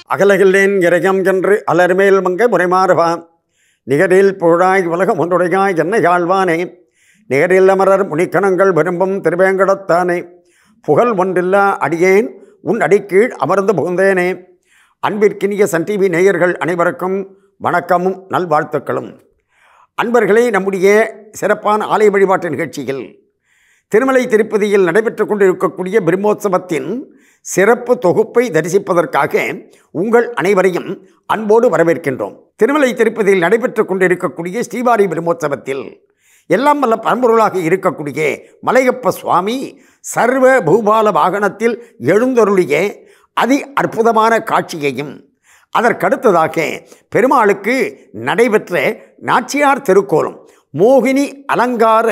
அகலகில்லேன் இறையம் என்று அலர்மேல் மங்க முறைமாறுவா நிகரில் புழாய் உலகம் ஒன்றுடையாய் என்ன யாழ்வானே நிகரில் அமரர் முனிக்கணங்கள் விரும்பும் திருவேங்கடத்தானே புகழ் ஒன்றில்லா அடியேன் உன் அடிக்கீழ் அமர்ந்து புகுந்தேனே அன்பிற்கினிய சன் டிவி நேயர்கள் அனைவருக்கும் வணக்கமும் நல்வாழ்த்துக்களும் அன்பர்களே நம்முடைய சிறப்பான ஆலய வழிபாட்டு நிகழ்ச்சியில் திருமலை திருப்பதியில் நடைபெற்று கொண்டிருக்கக்கூடிய பிரம்மோற்சவத்தின் சிறப்பு தொகுப்பை தரிசிப்பதற்காக உங்கள் அனைவரையும் அன்போடு வரவேற்கின்றோம் திருமலை திருப்பதியில் நடைபெற்று கொண்டிருக்கக்கூடிய ஸ்ரீவாரி பிரம்மோற்சவத்தில் எல்லாம் வல்ல பரம்பொருளாக இருக்கக்கூடிய மலையப்ப சுவாமி சர்வ பூபால வாகனத்தில் எழுந்தருளிய அதி அற்புதமான காட்சியையும் அதற்கடுத்ததாக பெருமாளுக்கு நடைபெற்ற நாச்சியார் திருக்கோலம் மோகினி அலங்கார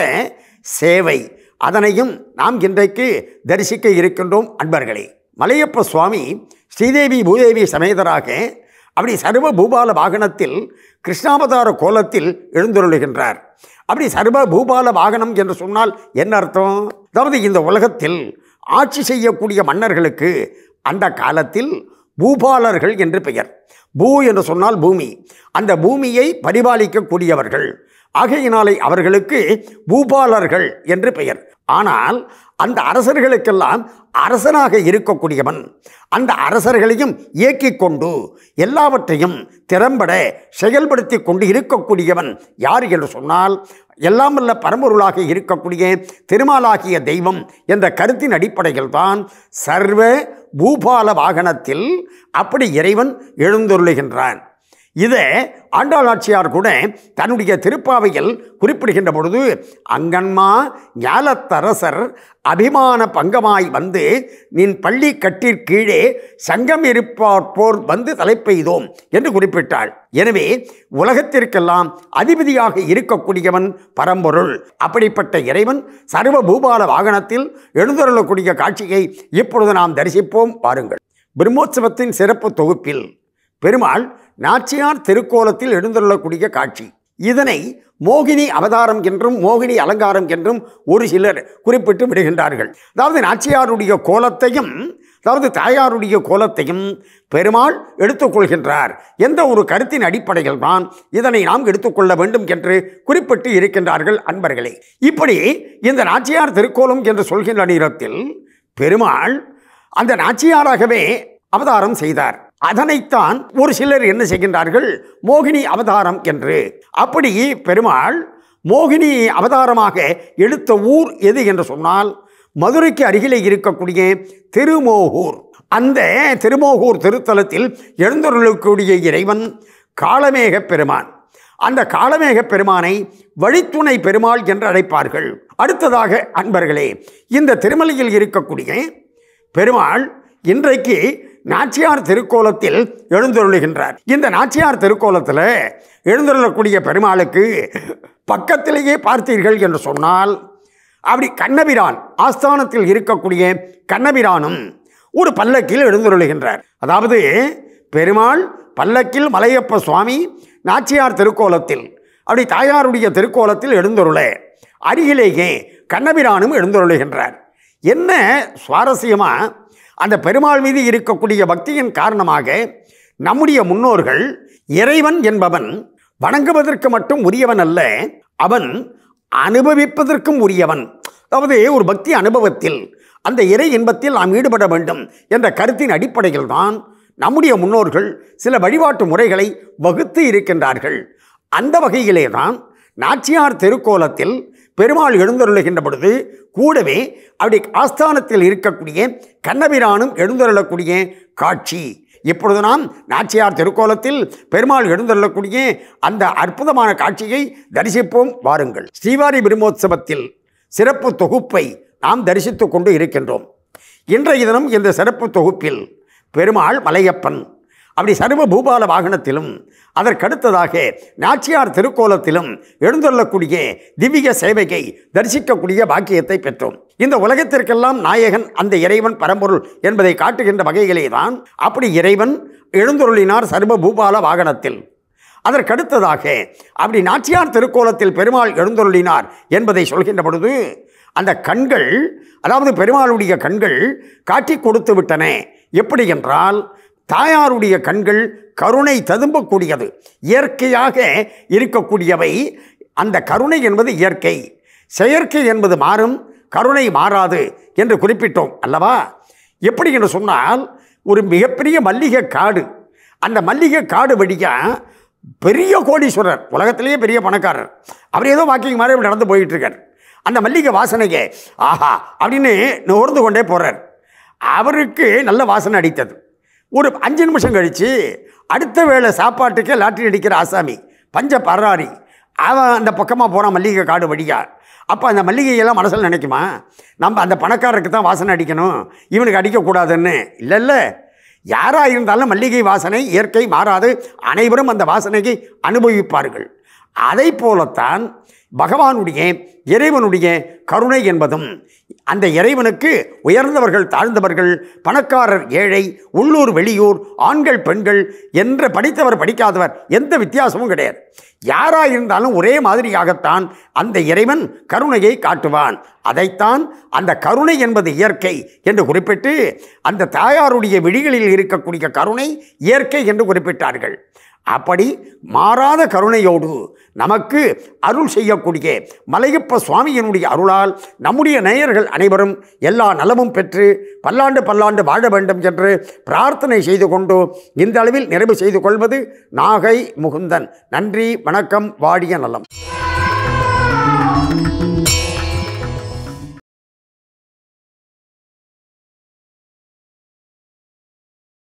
சேவை அதனையும் நாம் இன்றைக்கு தரிசிக்க இருக்கின்றோம் அன்பர்களே மலையப்ப சுவாமி ஸ்ரீதேவி பூதேவி சமேதராக அப்படி சர்வ பூபால வாகனத்தில் கிருஷ்ணாவதார கோலத்தில் எழுந்தருளுகின்றார் அப்படி சர்வ பூபால வாகனம் என்று சொன்னால் என்ன அர்த்தம் அதாவது இந்த உலகத்தில் ஆட்சி செய்யக்கூடிய மன்னர்களுக்கு அந்த காலத்தில் பூபாலர்கள் என்று பெயர் பூ என்று சொன்னால் பூமி அந்த பூமியை பரிபாலிக்கக்கூடியவர்கள் ஆகையினாலே அவர்களுக்கு பூபாலர்கள் என்று பெயர் ஆனால் அந்த அரசர்களுக்கெல்லாம் அரசனாக இருக்கக்கூடியவன் அந்த அரசர்களையும் இயக்கிக் கொண்டு எல்லாவற்றையும் திறம்பட செயல்படுத்தி கொண்டு இருக்கக்கூடியவன் யார் என்று சொன்னால் எல்லாம் வல்ல பரம்பொருளாக இருக்கக்கூடிய திருமாலாகிய தெய்வம் என்ற கருத்தின் அடிப்படையில் தான் சர்வ பூபால வாகனத்தில் அப்படி இறைவன் எழுந்தருளுகின்றான் இதை ஆண்டாள் நாச்சியார் கூட தன்னுடைய திருப்பாவையில் குறிப்பிடுகின்ற பொழுது அங்கன்மா ஞாலத்தரசர் அபிமான பங்கமாய் வந்து நின் பள்ளி கட்டிற்கீழே சங்கம் இருப்பார் போர் வந்து தலைப்பெய்தோம் என்று குறிப்பிட்டாள் எனவே உலகத்திற்கெல்லாம் அதிபதியாக இருக்கக்கூடியவன் பரம்பொருள் அப்படிப்பட்ட இறைவன் சர்வ பூபால வாகனத்தில் எழுந்தருளக்கூடிய காட்சியை இப்பொழுது நாம் தரிசிப்போம் பாருங்கள் பிரம்மோற்சவத்தின் சிறப்பு தொகுப்பில் பெருமாள் நாச்சியார் திருக்கோலத்தில் எழுந்துள்ளக்கூடிய காட்சி இதனை மோகினி அவதாரம் என்றும் மோகினி அலங்காரம் என்றும் ஒரு சிலர் குறிப்பிட்டு விடுகின்றார்கள் அதாவது நாச்சியாருடைய கோலத்தையும் அதாவது தாயாருடைய கோலத்தையும் பெருமாள் எடுத்துக்கொள்கின்றார் என்ற ஒரு கருத்தின் அடிப்படையில் தான் இதனை நாம் எடுத்துக்கொள்ள வேண்டும் என்று குறிப்பிட்டு இருக்கின்றார்கள் அன்பர்களே இப்படி இந்த நாச்சியார் திருக்கோலம் என்று சொல்கின்ற நேரத்தில் பெருமாள் அந்த நாச்சியாராகவே அவதாரம் செய்தார் அதனைத்தான் ஒரு சிலர் என்ன செய்கின்றார்கள் மோகினி அவதாரம் என்று அப்படி பெருமாள் மோகினி அவதாரமாக எடுத்த ஊர் எது என்று சொன்னால் மதுரைக்கு அருகிலே இருக்கக்கூடிய திருமோகூர் அந்த திருமோகூர் திருத்தலத்தில் எழுந்தருளக்கூடிய இறைவன் காளமேக பெருமான் அந்த காளமேக பெருமானை வழித்துணை பெருமாள் என்று அழைப்பார்கள் அடுத்ததாக அன்பர்களே இந்த திருமலையில் இருக்கக்கூடிய பெருமாள் இன்றைக்கு நாச்சியார் திருக்கோலத்தில் எழுந்தருளுகின்றார் இந்த நாச்சியார் திருக்கோலத்தில் எழுந்தருளக்கூடிய பெருமாளுக்கு பக்கத்திலேயே பார்த்தீர்கள் என்று சொன்னால் அப்படி கண்ணபிரான் ஆஸ்தானத்தில் இருக்கக்கூடிய கண்ணபிரானும் ஒரு பல்லக்கில் எழுந்தருளுகின்றார் அதாவது பெருமாள் பல்லக்கில் மலையப்ப சுவாமி நாச்சியார் திருக்கோலத்தில் அப்படி தாயாருடைய திருக்கோலத்தில் எழுந்தருள அருகிலேயே கண்ணபிரானும் எழுந்தருளுகின்றார் என்ன சுவாரஸ்யமாக அந்த பெருமாள் மீது இருக்கக்கூடிய பக்தியின் காரணமாக நம்முடைய முன்னோர்கள் இறைவன் என்பவன் வணங்குவதற்கு மட்டும் உரியவன் அல்ல அவன் அனுபவிப்பதற்கும் உரியவன் அதாவது ஒரு பக்தி அனுபவத்தில் அந்த இறை இன்பத்தில் நாம் ஈடுபட வேண்டும் என்ற கருத்தின் அடிப்படையில் தான் நம்முடைய முன்னோர்கள் சில வழிபாட்டு முறைகளை வகுத்து இருக்கின்றார்கள் அந்த வகையிலே தான் நாச்சியார் திருக்கோலத்தில் பெருமாள் எழுந்தருளுகின்ற பொழுது கூடவே அப்படி ஆஸ்தானத்தில் இருக்கக்கூடிய கண்ணபிரானும் எழுந்தருளக்கூடிய காட்சி இப்பொழுது நாம் நாச்சியார் திருக்கோலத்தில் பெருமாள் எழுந்தருளக்கூடிய அந்த அற்புதமான காட்சியை தரிசிப்போம் வாருங்கள் ஸ்ரீவாரி பிரம்மோற்சவத்தில் சிறப்பு தொகுப்பை நாம் தரிசித்துக் கொண்டு இருக்கின்றோம் இன்றைய தினம் இந்த சிறப்பு தொகுப்பில் பெருமாள் மலையப்பன் அப்படி சர்வ பூபால வாகனத்திலும் அதற்கடுத்ததாக நாச்சியார் திருக்கோலத்திலும் எழுந்துள்ளக்கூடிய திவ்ய சேவையை தரிசிக்கக்கூடிய பாக்கியத்தை பெற்றோம் இந்த உலகத்திற்கெல்லாம் நாயகன் அந்த இறைவன் பரம்பொருள் என்பதை காட்டுகின்ற வகையிலே தான் அப்படி இறைவன் எழுந்துருளினார் சர்வ பூபால வாகனத்தில் அதற்கடுத்ததாக அப்படி நாச்சியார் திருக்கோலத்தில் பெருமாள் எழுந்தருளினார் என்பதை சொல்கின்ற பொழுது அந்த கண்கள் அதாவது பெருமாளுடைய கண்கள் காட்டி கொடுத்து விட்டன எப்படி என்றால் தாயாருடைய கண்கள் கருணை ததும்பக்கூடியது இயற்கையாக இருக்கக்கூடியவை அந்த கருணை என்பது இயற்கை செயற்கை என்பது மாறும் கருணை மாறாது என்று குறிப்பிட்டோம் அல்லவா எப்படி என்று சொன்னால் ஒரு மிகப்பெரிய மல்லிகை காடு அந்த மல்லிகை காடு வழியாக பெரிய கோடீஸ்வரர் உலகத்திலேயே பெரிய பணக்காரர் அவர் ஏதோ வாக்கிங் மாதிரி அப்படி நடந்து போயிட்டு இருக்கார் அந்த மல்லிகை வாசனைக்கு ஆஹா அப்படின்னு நுகர்ந்து கொண்டே போகிறார் அவருக்கு நல்ல வாசனை அடித்தது ஒரு அஞ்சு நிமிஷம் கழித்து அடுத்த வேளை சாப்பாட்டுக்கே லாட்டரி அடிக்கிற ஆசாமி பஞ்ச பராரி அவன் அந்த பக்கமாக போகிறான் மல்லிகை காடு வழியா அப்போ அந்த மல்லிகையெல்லாம் மனசில் நினைக்குமா நம்ம அந்த பணக்காரருக்கு தான் வாசனை அடிக்கணும் இவனுக்கு அடிக்கக்கூடாதுன்னு இல்லை இல்லை யாராக இருந்தாலும் மல்லிகை வாசனை இயற்கை மாறாது அனைவரும் அந்த வாசனையை அனுபவிப்பார்கள் அதை போலத்தான் பகவானுடைய இறைவனுடைய கருணை என்பதும் அந்த இறைவனுக்கு உயர்ந்தவர்கள் தாழ்ந்தவர்கள் பணக்காரர் ஏழை உள்ளூர் வெளியூர் ஆண்கள் பெண்கள் என்ற படித்தவர் படிக்காதவர் எந்த வித்தியாசமும் கிடையாது யாராக இருந்தாலும் ஒரே மாதிரியாகத்தான் அந்த இறைவன் கருணையை காட்டுவான் அதைத்தான் அந்த கருணை என்பது இயற்கை என்று குறிப்பிட்டு அந்த தாயாருடைய விழிகளில் இருக்கக்கூடிய கருணை இயற்கை என்று குறிப்பிட்டார்கள் அப்படி மாறாத கருணையோடு நமக்கு அருள் செய்யக்கூடிய மலையப்ப சுவாமியினுடைய அருளால் நம்முடைய நேயர்கள் அனைவரும் எல்லா நலமும் பெற்று பல்லாண்டு பல்லாண்டு வாழ வேண்டும் என்று பிரார்த்தனை செய்து கொண்டு இந்த அளவில் நிறைவு செய்து கொள்வது நாகை முகுந்தன் நன்றி வணக்கம் வாடிய நலம்